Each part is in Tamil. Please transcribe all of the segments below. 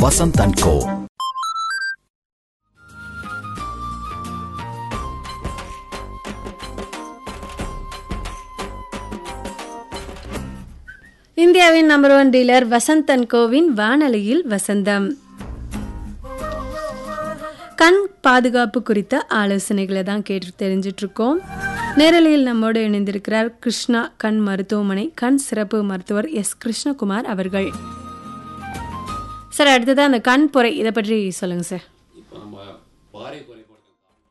வசந்த் அண்ட் கோ இந்தியாவின் number one dealer Vasanth and கோவின் வானொலியில் வசந்தம் கண் பாதுகாப்பு குறித்த ஆலோசனைகளை தான் கேட்டு தெரிஞ்சிட்டு இருக்கோம் நேரலையில் நம்மோடு இணைந்திருக்கிறார் கிருஷ்ணா கண் மருத்துவமனை கண் சிறப்பு மருத்துவர் எஸ் கிருஷ்ணகுமார் அவர்கள் சார் அடுத்தது அந்த கண் பொறை இதை பற்றி சொல்லுங்க சார் இப்போ நம்ம பாறை குறைபாடு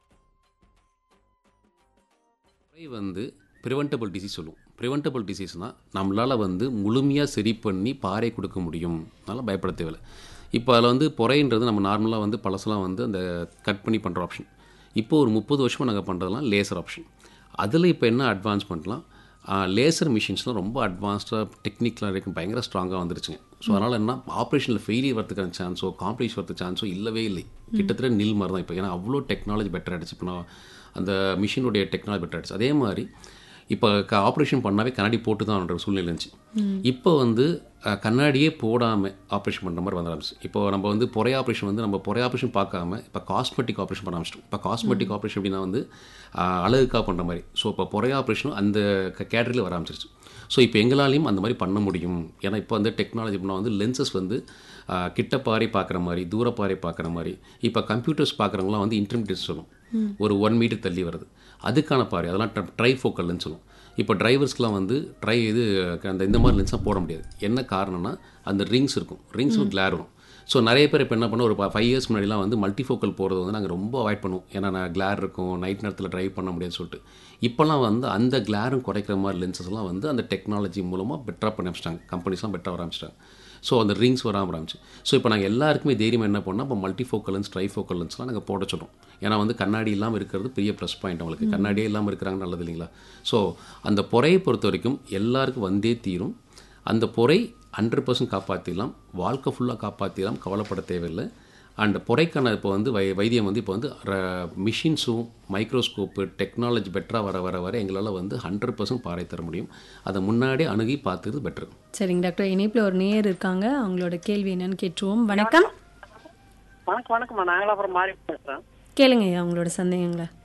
குறை வந்து ப்ரிவென்டபிள் டிசீஸ் சொல்லுவோம் ப்ரிவென்டபிள் டிசீஸ்னால் நம்மளால் வந்து முழுமையாக சரி பண்ணி பாறை கொடுக்க முடியும் அதனால் பயப்பட தேவையில்லை இப்போ அதில் வந்து பொறைன்றது நம்ம நார்மலாக வந்து பழசெல்லாம் வந்து அந்த கட் பண்ணி பண்ணுற ஆப்ஷன் இப்போ ஒரு முப்பது வருஷமாக நாங்கள் பண்ணுறதுலாம் லேசர் ஆப்ஷன் அதில் இப்போ என்ன அட்வான்ஸ் பண்ணலாம் லேசர் மிஷின்ஸ்லாம் ரொம்ப அட்வான்ஸ்டாக டெக்னிக்கலாக இருக்கும் பயங்கர ஸ்ட்ராங்காக வந்துருச்சுங்க ஸோ அதனால் என்ன ஆப்ரேஷனில் ஃபெயிலியர் வரதுக்கான சான்ஸோ காம்ப்ளிகேஷன் வரதுக்கு சான்ஸோ இல்லவே இல்லை கிட்டத்தட்ட நில் மாதிரி தான் இப்போ ஏன்னா அவ்வளோ டெக்னாலஜி பெட்டர் ஆகிடுச்சு இப்போ நான் அந்த மிஷினுடைய டெக்னாலஜி பெட்டர் ஆகிடுச்சு அதே மாதிரி இப்போ க ஆப்ரேஷன் பண்ணாவே கண்ணாடி போட்டு தான் சூழ்நிலை இருந்துச்சு இப்போ வந்து அஹ், கண்ணாடியே போடாமல் ஆப்ரேஷன் பண்ணுற மாதிரி வந்து ஆரம்பிச்சு இப்போ நம்ம வந்து பொறை ஆப்ரேஷன் வந்து நம்ம பொறை ஆப்ரேஷன் பார்க்காம இப்போ காஸ்மெட்டிக் ஆப்ரேஷன் பண்ண ஆரம்பிச்சிட்டோம் இப்போ காஸ்மெட்டிக் ஆப்ரேஷன் அப்படின்னா வந்து அஹ், அழகுக்காக பண்ணுற மாதிரி ஸோ இப்போ பொறை ஆப்ரேஷனும் அந்த கேட்டரியில் வர ஆரம்பிச்சிருச்சு ஸோ இப்போ எங்களாலையும் அந்த மாதிரி பண்ண முடியும் ஏன்னா இப்போ வந்து டெக்னாலஜி பண்ணால் வந்து லென்சஸ் வந்து ஆஹ், கிட்ட பாறை பார்க்குற மாதிரி தூர பாறை பார்க்குற மாதிரி இப்போ கம்ப்யூட்டர்ஸ் பார்க்குறவங்களாம் வந்து இன்டர்மீடியட் சொல்லும் ஒரு ஒன் மீட்டர் தள்ளி வருது அதுக்கான பாறை அதெல்லாம் ட்ரை ஃபோக்கல் லென்ஸ் சொல்லும் இப்போ டிரைவர்ஸ்க்குலாம் வந்து ட்ரை இது அந்த இந்த மாதிரி லென்ஸ்லாம் போட முடியாது என்ன காரணம்னா அந்த ரிங்ஸ் இருக்கும் ரிங்ஸும் கிளார் வரும் ஸோ நிறைய பேர் இப்போ என்ன பண்ணோம் ஒரு ஃபைவ் இயர்ஸ் முன்னாடிலாம் வந்து மல்டிஃபோக்கல் போகிறது வந்து நாங்கள் ரொம்ப அவாய்ட் பண்ணுவோம் ஏன்னா நான் கிளார் இருக்கும் நைட் நேரத்தில் ட்ரைவ் பண்ண முடியாதுன்னு சொல்லிட்டு இப்போல்லாம் வந்து அந்த கிளாரும் குறைக்கிற மாதிரி லென்சஸ்லாம் வந்து அந்த டெக்னாலஜி மூலமாக பெட்டராக பண்ண ஆரம்பிச்சிட்டாங்க கம்பெனிஸ்லாம் பெட்டராக வர ஆரம்பிச்சிட்டாங்க ஸோ அந்த ரிங்ஸ் வராமல் ஆரம்பிச்சு ஸோ இப்போ நாங்கள் எல்லாருக்குமே தைரியம் என்ன பண்ணால் இப்போ மல்டிஃபோக்கல் லென்ஸ் ட்ரைஃபோக்கல் லென்ஸ்லாம் நாங்கள் போட சொல்கிறோம் ஏன்னா வந்து கண்ணாடி இல்லாமல் இருக்கிறது பெரிய ப்ளஸ் பாயிண்ட் அவங்களுக்கு கண்ணாடியே இல்லாமல் இருக்கிறாங்க நல்லது இல்லைங்களா ஸோ அந்த பொறையை பொறுத்த வரைக்கும் எல்லாருக்கும் வந்தே தீரும் அந்த பொறை ஹண்ட்ரட் பர்சன்ட் காப்பாற்றிடலாம் வாழ்க்கை ஃபுல்லாக காப்பாற்றிடலாம் கவலைப்பட தேவையில்லை அண்ட் பொறைக்கான இப்போ வந்து வை வைத்தியம் வந்து இப்போ வந்து மிஷின்ஸும் மைக்ரோஸ்கோப்பு டெக்னாலஜி பெட்டராக வர வர வர எங்களால் வந்து ஹண்ட்ரட் பர்சன்ட் பாறை தர முடியும் அதை முன்னாடியே அணுகி பார்த்துக்கிறது பெட்ரு சரிங்க டாக்டர் இணைப்பில் ஒரு நேயர் இருக்காங்க அவங்களோட கேள்வி என்னன்னு கேட்டுருவோம் வணக்கம் வணக்கம் வணக்கம்மா நாங்களும் அப்புறம் மாறி பேசுறேன் கேளுங்க ஐயா உங்களோட சந்தேகங்களை